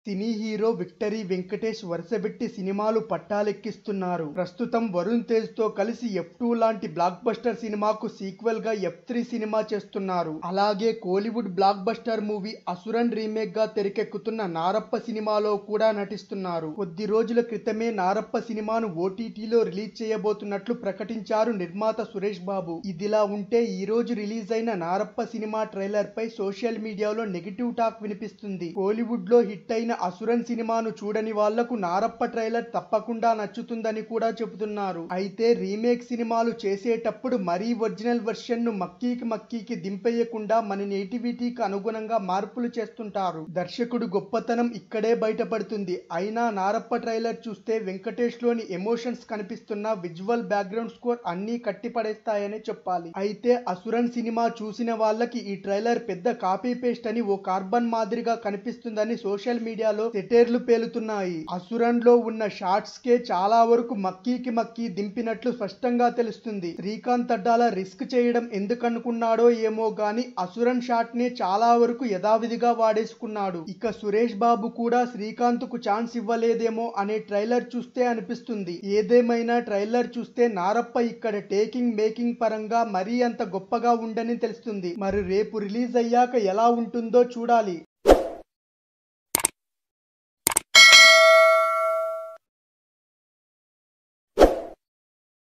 సినీ hero victory Venkatesh వరుసబెట్టి సినిమాలు పట్టాలెక్కిస్తున్నారు ప్రస్తుతం వరుణ్ తేజ్ తో కలిసి ఎఫ్ టూ లాంటి బ్లాక్ బస్టర్ సినిమాకు సీక్వెల్ గా ఎఫ్ త్రీ సినిమా చేస్తున్నారు అలాగే Kollywood blockbuster movie Asuran remake గా తెరకెక్కుతున్న నారప్ప సినిమాలో కూడా నటిస్తున్నారు కొద్ది రోజుల క్రితమే నారప్ప సినిమాను ఓటీటీలో రిలీజ్ చేయబోతున్నట్లు ప్రకటించారు నిర్మాత సురేష్ బాబు ఇదిలా ఉంటే ఈ రోజు రిలీజ్ అయిన నారప్ప సినిమా ట్రైలర్ పై సోషల్ మీడియాలో నెగిటివ్ టాక్ వినిపిస్తుంది కోలీవుడ్ లో హిట్ అయిన అసురన్ సినిమాను చూడని వాళ్లకు నారప్ప ట్రైలర్ తప్పకుండా నచ్చుతుందని కూడా చెబుతున్నారు అయితే రీమేక్ సినిమాలు చేసేటప్పుడు మరీ ఒరిజినల్ వెర్షన్ ను మక్కీకి మక్కీకి దింపేయకుండా మన నేటివిటీకి అనుగుణంగా మార్పులు చేస్తుంటారు దర్శకుడు గొప్పతనం ఇక్కడే బయటపడుతుంది అయినా నారప్ప ట్రైలర్ చూస్తే వెంకటేష్ లోని ఎమోషన్స్ కనిపిస్తున్న విజువల్ బ్యాక్గ్రౌండ్ స్కోర్ అన్నీ కట్టిపడేస్తాయనే చెప్పాలి అయితే అసురన్ సినిమా చూసిన వాళ్ళకి ఈ ట్రైలర్ పెద్ద కాపీ పేస్ట్ అని ఓ కార్బన్ మాదిరిగా కనిపిస్తుందని సోషల్ మీడియాలో సెటేర్లు పేలుతున్నాయి అసురన్ లో ఉన్న షార్ట్స్ కే చాలా వరకు మక్కీకి మక్కీ దింపినట్లు స్పష్టంగా తెలుస్తుంది శ్రీకాంత్ అడ్డాల రిస్క్ చేయడం ఎందుకనుకున్నాడో ఏమో గాని అసురన్ షాట్ నే చాలా వరకు యథావిధిగా వాడేసుకున్నాడు ఇక సురేష్ బాబు కూడా శ్రీకాంత్ కు ఛాన్స్ ఇవ్వలేదేమో అనే ట్రైలర్ చూస్తే అనిపిస్తుంది ఏదేమైనా ట్రైలర్ చూస్తే నారప్ప ఇక్కడ టేకింగ్ మేకింగ్ పరంగా మరీ అంత గొప్పగా ఉండని తెలుస్తుంది మరి రేపు రిలీజ్ అయ్యాక ఎలా ఉంటుందో చూడాలి